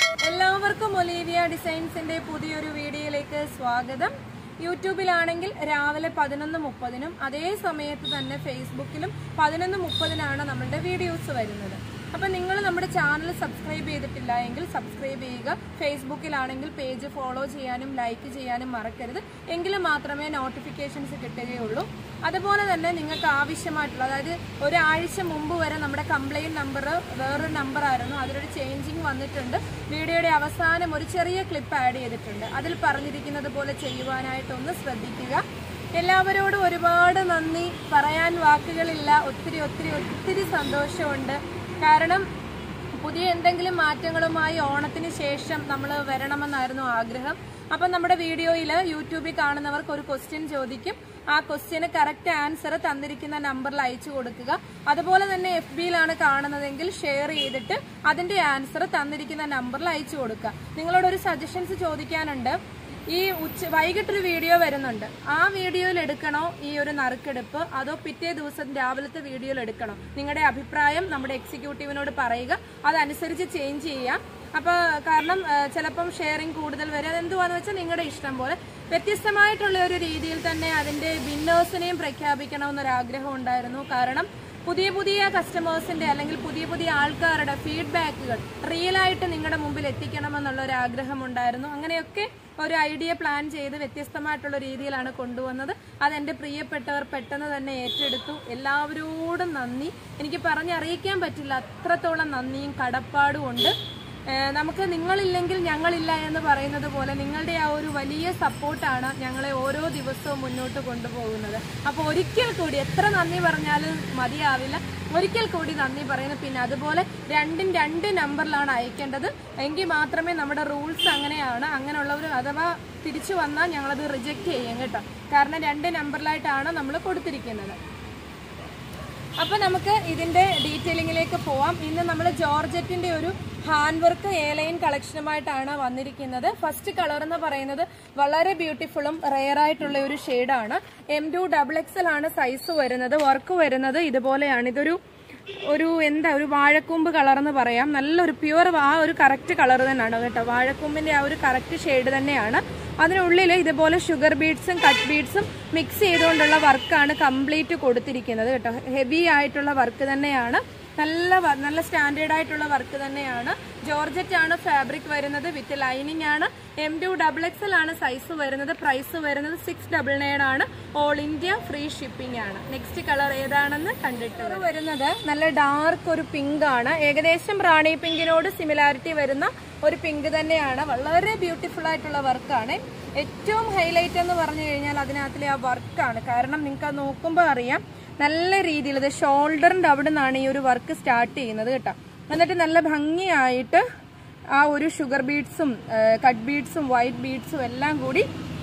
എല്ലാവർക്കും ഒലീവിയ ഡിസൈൻസിന്റെ പുതിയൊരു വീഡിയോയിലേക്ക് സ്വാഗതം യൂട്യൂബിലാണെങ്കിൽ രാവിലെ പതിനൊന്ന് മുപ്പതിനും അതേ സമയത്ത് തന്നെ ഫേസ്ബുക്കിലും പതിനൊന്ന് മുപ്പതിനാണ് നമ്മളുടെ വീഡിയോസ് വരുന്നത് അപ്പൊ നിങ്ങൾ നമ്മുടെ ചാനൽ സബ്സ്ക്രൈബ് ചെയ്തിട്ടില്ല എങ്കിൽ സബ്സ്ക്രൈബ് ചെയ്യുക ഫേസ്ബുക്കിലാണെങ്കിൽ പേജ് ഫോളോ ചെയ്യാനും ലൈക്ക് ചെയ്യാനും മറക്കരുത് എങ്കിലും മാത്രമേ നോട്ടിഫിക്കേഷൻസ് കിട്ടുകയുള്ളൂ അതുപോലെ തന്നെ നിങ്ങൾക്ക് ആവശ്യമായിട്ടുള്ള അതായത് ഒരാഴ്ച മുമ്പ് വരെ നമ്മുടെ കംപ്ലൈന്റ് നമ്പർ വേറൊരു നമ്പർ ആയിരുന്നു അതിലൊരു ചേഞ്ചിങ് വന്നിട്ടുണ്ട് വീഡിയോയുടെ അവസാനം ഒരു ചെറിയ ക്ലിപ്പ് ആഡ് ചെയ്തിട്ടുണ്ട് അതിൽ പറഞ്ഞിരിക്കുന്നത് പോലെ ചെയ്യുവാനായിട്ടൊന്ന് ശ്രദ്ധിക്കുക എല്ലാവരോടും ഒരുപാട് നന്ദി പറയാൻ വാക്കുകളില്ല ഒത്തിരി ഒത്തിരി ഒത്തിരി സന്തോഷമുണ്ട് കാരണം പുതിയ എന്തെങ്കിലും മാറ്റങ്ങളുമായി ഓണത്തിന് ശേഷം നമ്മൾ വരണമെന്നായിരുന്നു ആഗ്രഹം അപ്പം നമ്മുടെ വീഡിയോയിൽ യൂട്യൂബിൽ കാണുന്നവർക്ക് ഒരു ക്വസ്റ്റ്യൻ ചോദിക്കും ആ ക്വസ്റ്റ്യന് കറക്റ്റ് ആൻസർ തന്നിരിക്കുന്ന നമ്പറിൽ അയച്ചു കൊടുക്കുക അതുപോലെ തന്നെ എഫ് ബിയിലാണ് കാണുന്നതെങ്കിൽ ഷെയർ ചെയ്തിട്ട് അതിന്റെ ആൻസർ തന്നിരിക്കുന്ന നമ്പറിൽ അയച്ചു കൊടുക്കുക നിങ്ങളോട് ഒരു സജഷൻസ് ചോദിക്കാനുണ്ട് ഈ ഉച്ച വൈകിട്ടൊരു വീഡിയോ വരുന്നുണ്ട് ആ വീഡിയോയിൽ എടുക്കണോ ഈ ഒരു നറുക്കെടുപ്പ് അതോ പിറ്റേ ദിവസം രാവിലത്തെ വീഡിയോയിൽ എടുക്കണോ നിങ്ങളുടെ അഭിപ്രായം നമ്മുടെ എക്സിക്യൂട്ടീവിനോട് പറയുക അതനുസരിച്ച് ചേഞ്ച് ചെയ്യാം അപ്പൊ കാരണം ആ, ചിലപ്പം ഷെയറിംഗ് കൂടുതൽ വരും അതെന്തുവാന്ന് വെച്ചാൽ നിങ്ങളുടെ ഇഷ്ടം പോലെ വ്യത്യസ്തമായിട്ടുള്ള ഒരു രീതിയിൽ തന്നെ അതിന്റെ വിന്നേഴ്സിനെയും പ്രഖ്യാപിക്കണമെന്നൊരു ആഗ്രഹം ഉണ്ടായിരുന്നു കാരണം പുതിയ പുതിയ കസ്റ്റമേഴ്സിന്റെ അല്ലെങ്കിൽ പുതിയ പുതിയ ആൾക്കാരുടെ ഫീഡ്ബാക്കുകൾ റിയൽ ആയിട്ട് നിങ്ങളുടെ മുമ്പിൽ എത്തിക്കണമെന്നുള്ള ഒരു ആഗ്രഹം ഉണ്ടായിരുന്നു അങ്ങനെയൊക്കെ ഒരു ഐഡിയ പ്ലാൻ ചെയ്ത് വ്യത്യസ്തമായിട്ടുള്ള രീതിയിലാണ് കൊണ്ടുവന്നത് അതെന്റെ പ്രിയപ്പെട്ടവർ പെട്ടെന്ന് തന്നെ ഏറ്റെടുത്തു എല്ലാവരോടും നന്ദി എനിക്ക് പറഞ്ഞറിയിക്കാൻ പറ്റില്ല അത്രത്തോളം നന്ദിയും കടപ്പാടും ഉണ്ട് ഏഹ് നമുക്ക് നിങ്ങളില്ലെങ്കിൽ ഞങ്ങളില്ല എന്ന് പറയുന്നത് പോലെ നിങ്ങളുടെ ആ ഒരു വലിയ സപ്പോർട്ടാണ് ഞങ്ങളെ ഓരോ ദിവസവും മുന്നോട്ട് കൊണ്ടുപോകുന്നത് അപ്പോൾ ഒരിക്കൽ കൂടി എത്ര നന്ദി പറഞ്ഞാലും മതിയാവില്ല ഒരിക്കൽ കൂടി നന്ദി പറയുന്നു പിന്നെ അതുപോലെ രണ്ടും രണ്ട് നമ്പറിലാണ് അയക്കേണ്ടത് എങ്കിൽ മാത്രമേ നമ്മുടെ റൂൾസ് അങ്ങനെയാണ് അങ്ങനെയുള്ളവർ അഥവാ തിരിച്ചു വന്നാൽ ഞങ്ങളത് റിജക്റ്റ് ചെയ്യും കേട്ടോ കാരണം രണ്ട് നമ്പറിലായിട്ടാണ് നമ്മൾ കൊടുത്തിരിക്കുന്നത് അപ്പൊ നമുക്ക് ഇതിന്റെ ഡീറ്റെയിലിംഗിലേക്ക് പോവാം ഇന്ന് നമ്മൾ ജോർജറ്റിന്റെ ഒരു ഹാൻഡ് വർക്ക് എ ലൈൻ കളക്ഷനുമായിട്ടാണ് വന്നിരിക്കുന്നത് ഫസ്റ്റ് കളർ എന്ന് പറയുന്നത് വളരെ ബ്യൂട്ടിഫുള്ളും റെയർ ആയിട്ടുള്ള ഒരു ഷെയ്ഡാണ് എം ടു ഡബിൾ എക്സൽ ആണ് സൈസ് വരുന്നത് വർക്ക് വരുന്നത് ഇതുപോലെയാണ് ഇതൊരു ഒരു എന്താ ഒരു വാഴക്കൂമ്പ് കളർ എന്ന് പറയാം നല്ലൊരു പ്യുവർ ആ ഒരു കറക്റ്റ് കളർ തന്നെയാണ് കേട്ടോ വാഴക്കൂമ്പിന്റെ ആ ഒരു കറക്റ്റ് ഷെയ്ഡ് തന്നെയാണ് അതിനുള്ളിൽ ഇതുപോലെ ഷുഗർ ബീഡ്സും കട്ട് ബീഡ്സും മിക്സ് ചെയ്തുകൊണ്ടുള്ള വർക്കാണ് കംപ്ലീറ്റ് കൊടുത്തിരിക്കുന്നത് കേട്ടോ ഹെവി ആയിട്ടുള്ള വർക്ക് തന്നെയാണ് നല്ല വ- നല്ല സ്റ്റാൻഡേർഡ് ആയിട്ടുള്ള വർക്ക് തന്നെയാണ് ജോർജറ്റ് ആണ് ഫാബ്രിക് വരുന്നത് വിത്ത് ലൈനിങ് ആണ് എം ടു ഡബിൾ എക്സൽ ആണ് സൈസ് വരുന്നത് പ്രൈസ് വരുന്നത് സിക്സ് ഡബിൾ നയൻ ആണ് ഓൾ ഇന്ത്യ ഫ്രീ ഷിപ്പിംഗ് ആണ് നെക്സ്റ്റ് കളർ ഏതാണെന്ന് കണ്ടിട്ട് വരാം. വരുന്നത് നല്ല ഡാർക്ക് ഒരു പിങ്ക് ആണ് ഏകദേശം റാണി പിങ്കിനോട് സിമിലാരിറ്റി വരുന്ന ഒരു പിങ്ക് തന്നെയാണ് വളരെ ബ്യൂട്ടിഫുൾ ആയിട്ടുള്ള വർക്കാണ് ഏറ്റവും ഹൈലൈറ്റ് എന്ന് പറഞ്ഞു കഴിഞ്ഞാൽ അതിനകത്തിലെ ആ വർക്കാണ് കാരണം നിങ്ങൾക്ക് അത് നോക്കുമ്പോൾ അറിയാം നല്ല രീതിയിൽ ഇത് ഷോൾഡറിന്റെ അവിടെ നിന്നാണ് ഈ ഒരു വർക്ക് സ്റ്റാർട്ട് ചെയ്യുന്നത് കേട്ടോ എന്നിട്ട് നല്ല ഭംഗിയായിട്ട് ആ ഒരു ഷുഗർ ബീഡ്സും കട്ട് ബീഡ്സും വൈറ്റ് ബീഡ്സും എല്ലാം കൂടി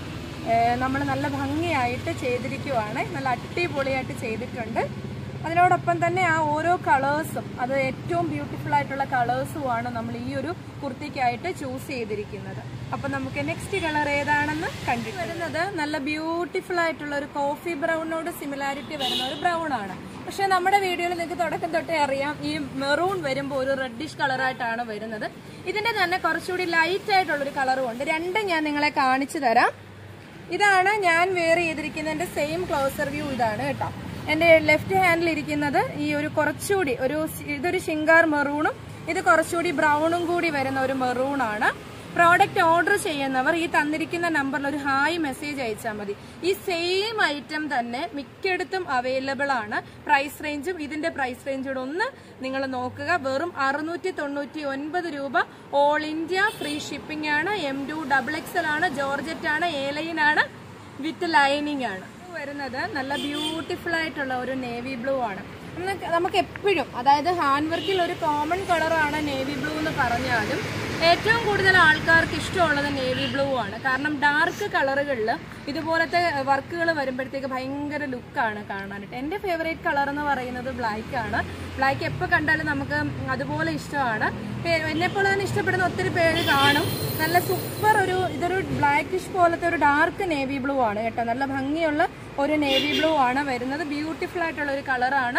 നമ്മൾ നല്ല ഭംഗിയായിട്ട് ചെയ്തിരിക്കുവാണ് നല്ല അടിപൊളിയായിട്ട് ചെയ്തിട്ടുണ്ട് അതിനോടൊപ്പം തന്നെ ആ ഓരോ കളേഴ്സും അത് ഏറ്റവും ബ്യൂട്ടിഫുൾ ആയിട്ടുള്ള കളേഴ്സുമാണ് നമ്മൾ ഈ ഒരു കുർത്തിക്കായിട്ട് ചൂസ് ചെയ്തിരിക്കുന്നത് അപ്പൊ നമുക്ക് നെക്സ്റ്റ് കളർ ഏതാണെന്ന് കണ്ടിട്ട് വരുന്നത് നല്ല ബ്യൂട്ടിഫുൾ ആയിട്ടുള്ള ഒരു കോഫി ബ്രൗണിനോട് സിമിലാരിറ്റി വരുന്ന ഒരു ബ്രൗൺ ആണ് പക്ഷെ നമ്മുടെ വീഡിയോയിൽ നിങ്ങൾക്ക് തുടക്കം തൊട്ടേ അറിയാം ഈ മെറൂൺ വരുമ്പോൾ ഒരു റെഡിഷ് കളറായിട്ടാണ് വരുന്നത് ഇതിന്റെ തന്നെ കുറച്ചുകൂടി ലൈറ്റ് ആയിട്ടുള്ള ഒരു കളറും ഉണ്ട് രണ്ടും ഞാൻ നിങ്ങളെ കാണിച്ചു തരാം ഇതാണ് ഞാൻ വെയർ ചെയ്തിരിക്കുന്നതിന്റെ സെയിം ക്ലോസർ വ്യൂ ഇതാണ് കേട്ടോ എന്റെ ലെഫ്റ്റ് ഹാൻഡിൽ ഇരിക്കുന്നത് ഈ ഒരു കുറച്ചുകൂടി ഒരു സി- ഇതൊരു ഷിങ്കാർ മെറൂണും ഇത് കുറച്ചുകൂടി ബ്രൗണും കൂടി വരുന്ന ഒരു മെറൂൺ ആണ് പ്രോഡക്റ്റ് ഓർഡർ ചെയ്യുന്നവർ ഈ തന്നിരിക്കുന്ന നമ്പറിൽ ഒരു ഹായ് മെസ്സേജ് അയച്ചാൽ മതി ഈ സെയിം ഐറ്റം തന്നെ മിക്കയിടത്തും അവൈലബിൾ ആണ് പ്രൈസ് റേഞ്ചും ഇതിന്റെ പ്രൈസ് റേഞ്ചോട് ഒന്ന് നിങ്ങൾ നോക്കുക വെറും അറുന്നൂറ്റി തൊണ്ണൂറ്റി ഒൻപത് രൂപ ഓൾ ഇന്ത്യ ഫ്രീ ഷിപ്പിംഗ് ആണ് എം ടു ഡബിൾ എക്സൽ ആണ് ജോർജറ്റ് ആണ് എ ലൈൻ ആണ് വിത്ത് ലൈനിങ് ആണ് ഇത് വരുന്നത് നല്ല ബ്യൂട്ടിഫുൾ ആയിട്ടുള്ള ഒരു നേവി ബ്ലൂ ആണ് നമുക്ക് നമുക്ക് എപ്പോഴും അതായത് ഹാൻഡ് വർക്കിൽ ഒരു കോമൺ കളറാണ് നേവി ബ്ലൂ എന്ന് പറഞ്ഞാലും ഏറ്റവും കൂടുതൽ ആൾക്കാർക്ക് ഇഷ്ടമുള്ളത് നേവി ബ്ലൂ ആണ് കാരണം ഡാർക്ക് കളറുകളിൽ ഇതുപോലത്തെ വർക്കുകൾ വരുമ്പോഴത്തേക്ക് ഭയങ്കര ലുക്കാണ് കാണാനായിട്ട് എൻ്റെ ഫേവറേറ്റ് കളർ എന്ന് പറയുന്നത് ബ്ലാക്ക് ആണ് ബ്ലാക്ക് എപ്പോൾ കണ്ടാലും നമുക്ക് അതുപോലെ ഇഷ്ടമാണ് എന്നെ പോലെ തന്നെ ഇഷ്ടപ്പെടുന്ന ഒത്തിരി പേര് കാണും നല്ല സൂപ്പർ ഒരു ഇതൊരു ബ്ലാക്കിഷ് പോലത്തെ ഒരു ഡാർക്ക് നേവി ബ്ലൂ ആണ് കേട്ടോ നല്ല ഭംഗിയുള്ള ഒരു നേവി ബ്ലൂ ആണ് വരുന്നത് ബ്യൂട്ടിഫുൾ ആയിട്ടുള്ള ഒരു കളറാണ്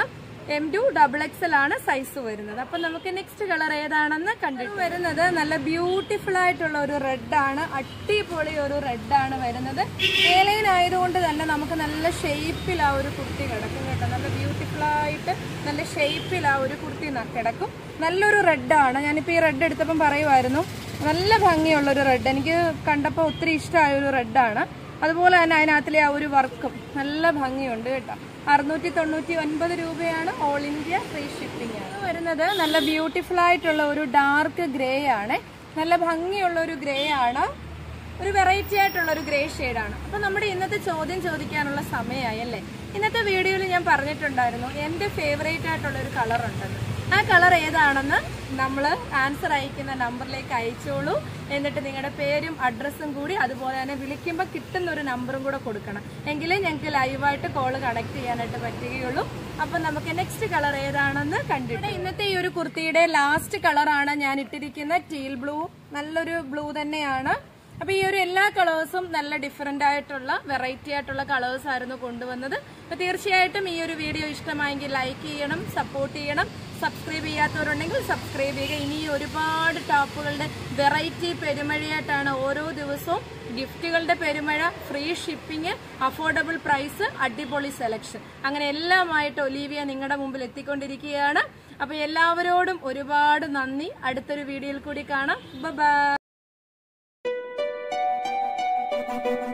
എം ടു ഡബിൾ എക്സൽ ആണ് സൈസ് വരുന്നത് അപ്പൊ നമുക്ക് നെക്സ്റ്റ് കളർ ഏതാണെന്ന് കണ്ടിട്ട് വരുന്നത് നല്ല ബ്യൂട്ടിഫുൾ ആയിട്ടുള്ള ഒരു റെഡ് ആണ് അടിപൊളി ഒരു റെഡ് ആണ് വരുന്നത് ഏലൈൻ ആയതുകൊണ്ട് തന്നെ നമുക്ക് നല്ല ഷേപ്പിൽ ആ ഒരു കുർത്തി കിടക്കും കേട്ടോ നല്ല ബ്യൂട്ടിഫുൾ ആയിട്ട് നല്ല ഷേപ്പിൽ ആ ഒരു കുർത്തി ന- കിടക്കും നല്ലൊരു റെഡ് ആണ് ഞാനിപ്പോൾ ഈ റെഡ് എടുത്തപ്പം പറയുമായിരുന്നു നല്ല ഭംഗിയുള്ള ഒരു റെഡ് എനിക്ക് കണ്ടപ്പോൾ ഒത്തിരി ഇഷ്ടമായ ഒരു റെഡ് ആണ് അതുപോലെ തന്നെ അതിനകത്തിലെ ആ ഒരു വർക്കും നല്ല ഭംഗിയുണ്ട് കേട്ടോ അറുന്നൂറ്റി തൊണ്ണൂറ്റി ഒൻപത് രൂപയാണ് ഓൾ ഇന്ത്യ ഫ്രീ ഷിപ്പിംഗ് ആണ് ഇത് വരുന്നത് നല്ല ബ്യൂട്ടിഫുൾ ആയിട്ടുള്ള ഒരു ഡാർക്ക് ഗ്രേ ആണ് നല്ല ഭംഗിയുള്ള ഒരു ഗ്രേ ആണ് ഒരു വെറൈറ്റി ആയിട്ടുള്ള ഒരു ഗ്രേ ആണ് അപ്പൊ നമ്മുടെ ഇന്നത്തെ ചോദ്യം ചോദിക്കാനുള്ള സമയമായി അല്ലേ ഇന്നത്തെ വീഡിയോയിൽ ഞാൻ പറഞ്ഞിട്ടുണ്ടായിരുന്നു എന്റെ ഫേവറേറ്റ് ആയിട്ടുള്ള ഒരു കളർ ഉണ്ടെന്ന് ആ കളർ ഏതാണെന്ന് നമ്മൾ ആൻസർ അയക്കുന്ന നമ്പറിലേക്ക് അയച്ചോളൂ എന്നിട്ട് നിങ്ങളുടെ പേരും അഡ്രസ്സും കൂടി അതുപോലെ തന്നെ വിളിക്കുമ്പോൾ കിട്ടുന്ന ഒരു നമ്പറും കൂടെ കൊടുക്കണം എങ്കിലേ ഞങ്ങൾക്ക് ലൈവായിട്ട് കോള് കണക്ട് ചെയ്യാനായിട്ട് പറ്റുകയുള്ളൂ അപ്പം നമുക്ക് നെക്സ്റ്റ് കളർ ഏതാണെന്ന് കണ്ടിട്ട് ഇന്നത്തെ ഈ ഒരു കുർത്തിയുടെ ലാസ്റ്റ് കളറാണ് ഞാൻ ഇട്ടിരിക്കുന്ന ടീൽ ബ്ലൂ നല്ലൊരു ബ്ലൂ തന്നെയാണ് അപ്പൊ ഈ ഒരു എല്ലാ കളേഴ്സും നല്ല ഡിഫറെന്റ് ആയിട്ടുള്ള വെറൈറ്റി ആയിട്ടുള്ള കളേഴ്സ് ആയിരുന്നു കൊണ്ടുവന്നത് അപ്പൊ തീർച്ചയായിട്ടും ഈ ഒരു വീഡിയോ ഇഷ്ടമായെങ്കിൽ ലൈക്ക് ചെയ്യണം സപ്പോർട്ട് ചെയ്യണം സബ്സ്ക്രൈബ് ചെയ്യാത്തവരുണ്ടെങ്കിൽ സബ്സ്ക്രൈബ് ചെയ്യുക ഇനി ഒരുപാട് ടോപ്പുകളുടെ വെറൈറ്റി പെരുമഴയായിട്ടാണ് ഓരോ ദിവസവും ഗിഫ്റ്റുകളുടെ പെരുമഴ ഫ്രീ ഷിപ്പിംഗ് അഫോർഡബിൾ പ്രൈസ് അടിപൊളി സെലക്ഷൻ അങ്ങനെ എല്ലാമായിട്ട് ഒലീവിയ നിങ്ങളുടെ മുമ്പിൽ എത്തിക്കൊണ്ടിരിക്കുകയാണ് അപ്പൊ എല്ലാവരോടും ഒരുപാട് നന്ദി അടുത്തൊരു വീഡിയോയിൽ കൂടി കാണാം ബൈ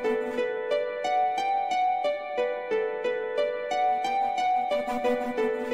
Thank you.